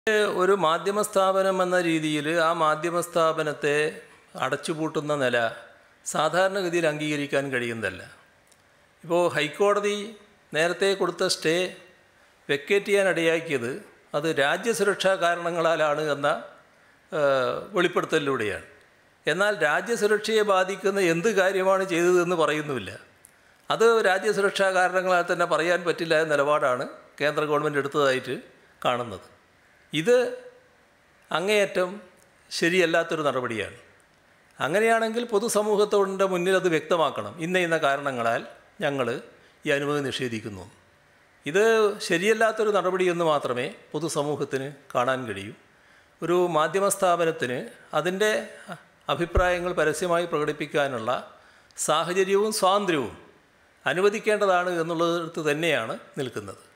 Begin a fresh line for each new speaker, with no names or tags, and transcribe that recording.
ഒരു മാധ്യമ സ്ഥാപനം എന്ന രീതിയിൽ ആ മാധ്യമ സ്ഥാപനത്തെ അടച്ചുപൂട്ടുന്ന നില സാധാരണഗതിയിൽ അംഗീകരിക്കാൻ കഴിയുന്നതല്ല ഇപ്പോൾ ഹൈക്കോടതി നേരത്തെ കൊടുത്ത സ്റ്റേ വെക്കേറ്റ് ചെയ്യാൻ ഇടയാക്കിയത് അത് രാജ്യസുരക്ഷാ കാരണങ്ങളാലാണ് എന്ന ആ, വെളിപ്പെടുത്തലിലൂടെയാണ് എന്നാൽ രാജ്യസുരക്ഷയെ ബാധിക്കുന്ന എന്ത് കാര്യമാണ് ചെയ്തതെന്ന് പറയുന്നുമില്ല അത് രാജ്യസുരക്ഷാ കാരണങ്ങളാൽ തന്നെ പറയാൻ പറ്റില്ല എന്ന നിലപാടാണ് കേന്ദ്ര ഗവൺമെൻറ് എടുത്തതായിട്ട് കാണുന്നത് ഇത് അങ്ങേയറ്റം ശരിയല്ലാത്തൊരു നടപടിയാണ് അങ്ങനെയാണെങ്കിൽ പൊതുസമൂഹത്തോടിൻ്റെ മുന്നിൽ അത് വ്യക്തമാക്കണം ഇന്ന ഇന്ന കാരണങ്ങളാൽ ഞങ്ങൾ ഈ അനുമതി നിഷേധിക്കുന്നു ഇത് ശരിയല്ലാത്തൊരു നടപടിയെന്ന് മാത്രമേ പൊതുസമൂഹത്തിന് കാണാൻ കഴിയൂ ഒരു മാധ്യമ സ്ഥാപനത്തിന് അതിൻ്റെ അഭിപ്രായങ്ങൾ പരസ്യമായി പ്രകടിപ്പിക്കാനുള്ള സാഹചര്യവും സ്വാതന്ത്ര്യവും അനുവദിക്കേണ്ടതാണ് എന്നുള്ളിടത്ത് തന്നെയാണ് നിൽക്കുന്നത്